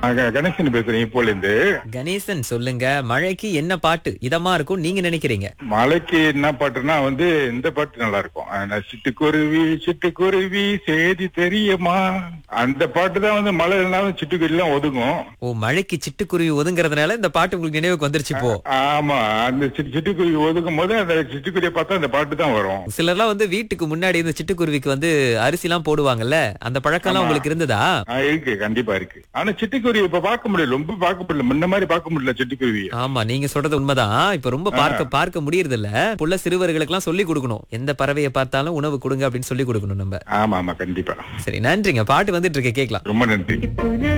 நான் க- கணேசன் பேசுறேன் இப்போல இருந்து கணேசன் சொல்லுங்க மழைக்கு என்ன பாட்டு இதமா இருக்கும் நீங்க நினைக்கிறீங்க மலைக்கு என்ன பாட்டுனா வந்து இந்த பாட்டு நல்லா இருக்கும் ஆனா, சிட்டுக்குருவி சிட்டுக்குருவி செய்தி தெரியுமா அந்த பாட்டு தான் வந்து மழை இல்லைனாலும் சிட்டுக்குருவி எல்லாம் ஒதுங்கும் ஓ மழைக்கு சிட்டுக்குருவி ஒதுங்கறதுனால இந்த பாட்டு உங்களுக்கு நினைவுக்கு வந்துருச்சு இப்போ ஆமா அந்த சிட்டு- சிட்டுக்குருவி ஒதுக்கும் போது அந்த சிட்டுக்குருவியை பார்த்தா அந்த பாட்டு தான் வரும் சிலர்லாம் வந்து வீட்டுக்கு முன்னாடி இந்த சிட்டுக்குருவிக்கு வந்து அரிசி எல்லாம் போடுவாங்கல்ல அந்த பழக்கம்லாம் உங்களுக்கு இருந்ததா ஆ, இருக்கு கண்டிப்பா இருக்கு ஆனா சிட்டுக்குருவி இப்ப பார்க்க முடியல ரொம்ப பார்க்க முடியல முன்ன மாதிரி பார்க்க முடியல சிட்டுக்குருவி ஆமா நீங்க சொல்றது உண்மைதான் இப்ப ரொம்ப பார்க்க பார்க்க முடியறது இல்ல புள்ள சிறுவர்களுக்கு எல்லாம் சொல்லி கொடுக்கணும் எந்த பறவையை பார்த்தாலும் உணவு கொடுங்க அப்படின்னு சொல்லி கொடுக்கணும் நம்ம ஆமா ஆமா கண்டிப்பா சரி நன்றிங்க பாட்டு வந்துட்டு இருக்க கேக்கலாம் ரொம்ப நன்றி